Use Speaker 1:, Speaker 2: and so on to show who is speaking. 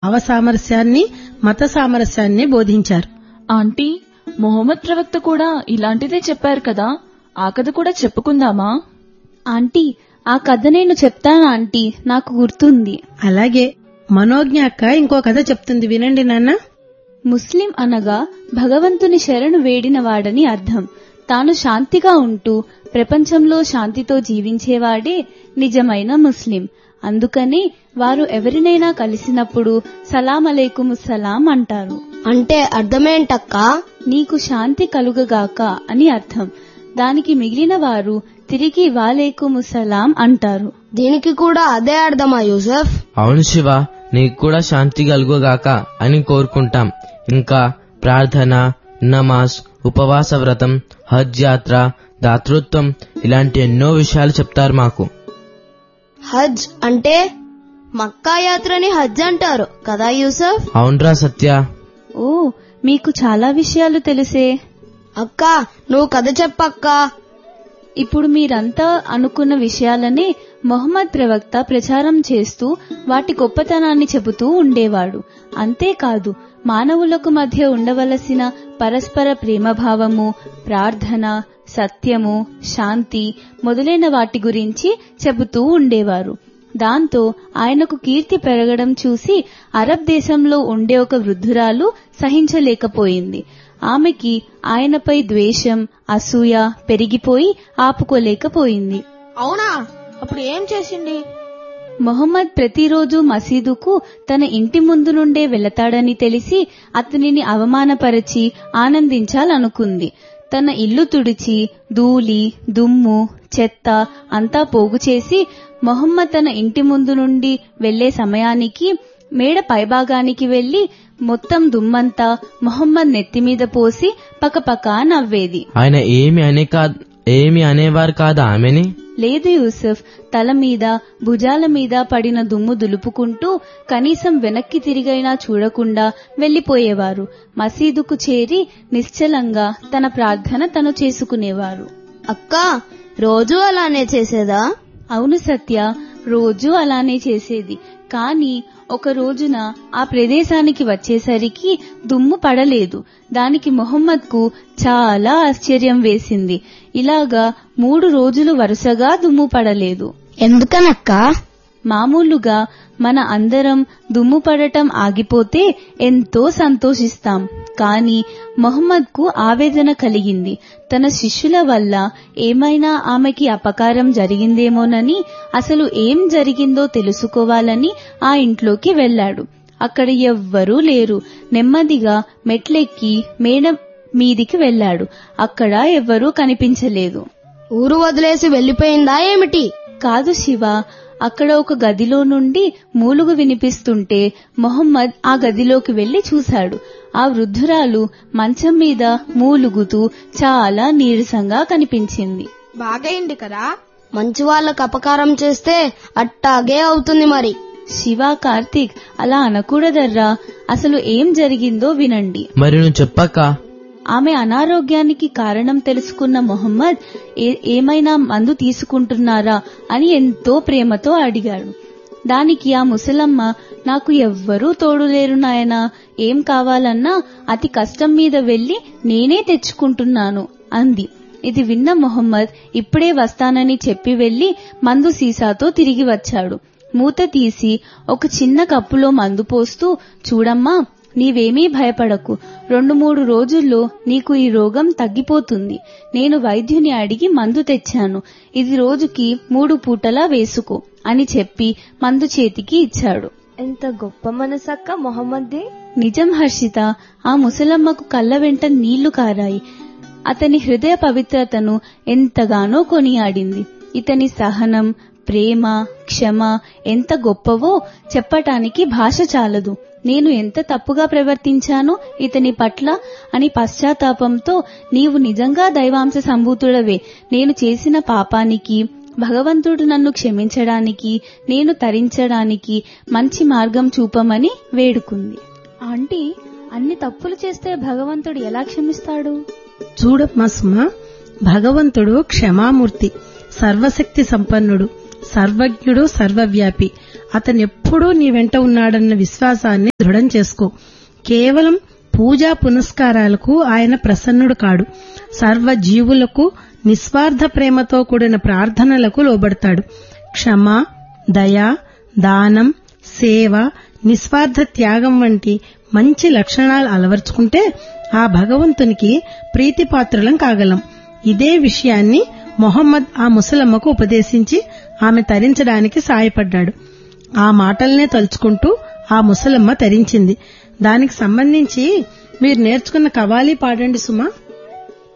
Speaker 1: భావ సామరస్యాన్ని మత సామరస్యాన్ని బోధించారు
Speaker 2: ఆంటీ మొహమ్మద్ ప్రవక్త కూడా ఇలాంటిదే చెప్పారు కదా ఆ కథ కూడా చెప్పుకుందామా
Speaker 3: ఆంటీ ఆ కథ నేను చెప్తాను ఆంటీ నాకు గుర్తుంది
Speaker 1: అలాగే మనోజ్ఞ అక్క ఇంకో కథ చెప్తుంది వినండి నాన్న
Speaker 3: ముస్లిం అనగా భగవంతుని శరణు వేడినవాడని అర్థం తాను శాంతిగా ఉంటూ ప్రపంచంలో శాంతితో జీవించేవాడే నిజమైన ముస్లిం అందుకని వారు ఎవరినైనా కలిసినప్పుడు సలాం అలైకుం సలాం అంటారు
Speaker 4: అంటే అర్థమేంటక్కా
Speaker 3: నీకు శాంతి కలుగగాక అని అర్థం దానికి మిగిలిన వారు తిరిగి వాలేకుం సలాం అంటారు
Speaker 4: దీనికి కూడా అదే అర్థమా యూసఫ్
Speaker 5: అవును శివ నీకు కూడా శాంతి కలుగుగాక అని కోరుకుంటాం ఇంకా ప్రార్థన నమాజ్ ఉపవాస వ్రతం హజ్ యాత్ర దాతృత్వం ఇలాంటి ఎన్నో విషయాలు చెప్తారు మాకు
Speaker 4: హజ్ అంటే మక్కా యాత్రని హజ్ అంటారు కదా యూసఫ్
Speaker 5: అవునరా సత్య
Speaker 3: ఓ మీకు చాలా విషయాలు తెలిసే
Speaker 4: అక్క నువ్వు కథ చెప్పక్కా
Speaker 3: ఇప్పుడు మీరంతా అనుకున్న విషయాలనే మొహమ్మద్ ప్రవక్త ప్రచారం చేస్తూ వాటి గొప్పతనాన్ని చెబుతూ ఉండేవాడు అంతేకాదు మానవులకు మధ్య ఉండవలసిన పరస్పర ప్రేమభావము ప్రార్థన సత్యము శాంతి మొదలైన వాటి గురించి చెబుతూ ఉండేవారు దాంతో ఆయనకు కీర్తి పెరగడం చూసి అరబ్ దేశంలో ఉండే ఒక వృద్ధురాలు సహించలేకపోయింది ఆమెకి ఆయనపై ద్వేషం అసూయ పెరిగిపోయి ఆపుకోలేకపోయింది
Speaker 4: అవునా అప్పుడు ఏం చేసింది
Speaker 3: మొహమ్మద్ ప్రతిరోజు మసీదుకు తన ఇంటి ముందు నుండే వెళతాడని తెలిసి అతనిని అవమానపరచి ఆనందించాలనుకుంది తన ఇల్లు తుడిచి ధూళి దుమ్ము చెత్త అంతా పోగు చేసి మొహమ్మద్ తన ఇంటి ముందు నుండి వెళ్లే సమయానికి మేడ పైభాగానికి వెళ్లి మొత్తం దుమ్మంతా మొహమ్మద్ నెత్తిమీద పోసి పకపకా నవ్వేది
Speaker 5: ఆయన ఏమి అనే కా ఏమి అనేవారు కాదా ఆమెని
Speaker 3: లేదు యూసుఫ్ తల మీద భుజాల మీద పడిన దుమ్ము దులుపుకుంటూ కనీసం వెనక్కి తిరిగైనా చూడకుండా వెళ్లిపోయేవారు మసీదుకు చేరి నిశ్చలంగా తన ప్రార్థన తను చేసుకునేవారు
Speaker 4: అక్క రోజు అలానే చేసేదా
Speaker 3: అవును సత్య రోజూ అలానే చేసేది కాని ఒక రోజున ఆ ప్రదేశానికి వచ్చేసరికి దుమ్ము పడలేదు దానికి మొహమ్మద్కు చాలా ఆశ్చర్యం వేసింది ఇలాగా మూడు రోజులు వరుసగా దుమ్ము పడలేదు
Speaker 4: ఎందుకనక్క
Speaker 3: మామూలుగా మన అందరం దుమ్ము పడటం ఆగిపోతే ఎంతో సంతోషిస్తాం కానీ మొహమ్మద్కు ఆవేదన కలిగింది తన శిష్యుల వల్ల ఏమైనా ఆమెకి అపకారం జరిగిందేమోనని అసలు ఏం జరిగిందో తెలుసుకోవాలని ఆ ఇంట్లోకి వెళ్ళాడు అక్కడ ఎవ్వరూ లేరు నెమ్మదిగా మెట్లెక్కి మేడ మీదికి వెళ్ళాడు అక్కడ ఎవ్వరూ కనిపించలేదు
Speaker 4: ఊరు వదిలేసి వెళ్లిపోయిందా ఏమిటి
Speaker 3: కాదు శివ అక్కడ ఒక గదిలో నుండి మూలుగు వినిపిస్తుంటే మొహమ్మద్ ఆ గదిలోకి వెళ్లి చూశాడు ఆ వృద్ధురాలు మంచం మీద మూలుగుతూ చాలా నీరసంగా కనిపించింది
Speaker 4: బాగైంది కదా మంచి వాళ్ళకు అపకారం చేస్తే అట్టాగే అవుతుంది మరి
Speaker 3: శివ కార్తీక్ అలా అనకూడదర్రా అసలు ఏం జరిగిందో వినండి
Speaker 5: మరి నువ్వు చెప్పక్క
Speaker 3: ఆమె అనారోగ్యానికి కారణం తెలుసుకున్న మొహమ్మద్ ఏ- ఏమైనా మందు తీసుకుంటున్నారా అని ఎంతో ప్రేమతో అడిగాడు దానికి ఆ ముసలమ్మ నాకు ఎవ్వరూ తోడులేరు నాయనా ఏం కావాలన్నా అతి కష్టం మీద వెళ్లి నేనే తెచ్చుకుంటున్నాను అంది ఇది విన్న మొహమ్మద్ ఇప్పుడే వస్తానని చెప్పి వెళ్లి మందు సీసాతో తిరిగి వచ్చాడు మూత తీసి ఒక చిన్న కప్పులో మందు పోస్తూ చూడమ్మా నీవేమీ భయపడకు రెండు మూడు రోజుల్లో నీకు ఈ రోగం తగ్గిపోతుంది నేను వైద్యుని అడిగి మందు తెచ్చాను ఇది రోజుకి మూడు పూటలా వేసుకో అని చెప్పి మందు చేతికి ఇచ్చాడు
Speaker 4: ఎంత గొప్ప మనసక్క మొహమ్మద్ది
Speaker 3: నిజం హర్షిత ఆ ముసలమ్మకు కళ్ళ వెంట నీళ్లు కారాయి అతని హృదయ పవిత్రతను ఎంతగానో కొనియాడింది ఇతని సహనం ప్రేమ క్షమ ఎంత గొప్పవో చెప్పటానికి భాష చాలదు నేను ఎంత తప్పుగా ప్రవర్తించానో ఇతని పట్ల అని పశ్చాత్తాపంతో నీవు నిజంగా దైవాంశ సంభూతుడవే నేను చేసిన పాపానికి భగవంతుడు నన్ను క్షమించడానికి నేను తరించడానికి మంచి మార్గం చూపమని వేడుకుంది ఆంటీ అన్ని తప్పులు చేస్తే భగవంతుడు ఎలా క్షమిస్తాడు
Speaker 1: చూడమ్మా సుమ భగవంతుడు క్షమామూర్తి సర్వశక్తి సంపన్నుడు సర్వజ్ఞుడు సర్వవ్యాపి అతనెప్పుడూ నీ వెంట ఉన్నాడన్న విశ్వాసాన్ని దృఢం చేసుకో కేవలం పూజా పునస్కారాలకు ఆయన ప్రసన్నుడు కాడు సర్వ జీవులకు నిస్వార్థ ప్రేమతో కూడిన ప్రార్థనలకు లోబడతాడు క్షమ దయ దానం సేవ నిస్వార్థ త్యాగం వంటి మంచి లక్షణాలు అలవర్చుకుంటే ఆ భగవంతునికి ప్రీతిపాత్రులం కాగలం ఇదే విషయాన్ని మొహమ్మద్ ఆ ముసలమ్మకు ఉపదేశించి ఆమె తరించడానికి సాయపడ్డాడు ఆ మాటల్నే తలుచుకుంటూ ఆ ముసలమ్మ తరించింది దానికి సంబంధించి మీరు నేర్చుకున్న కవాలి పాడండి సుమా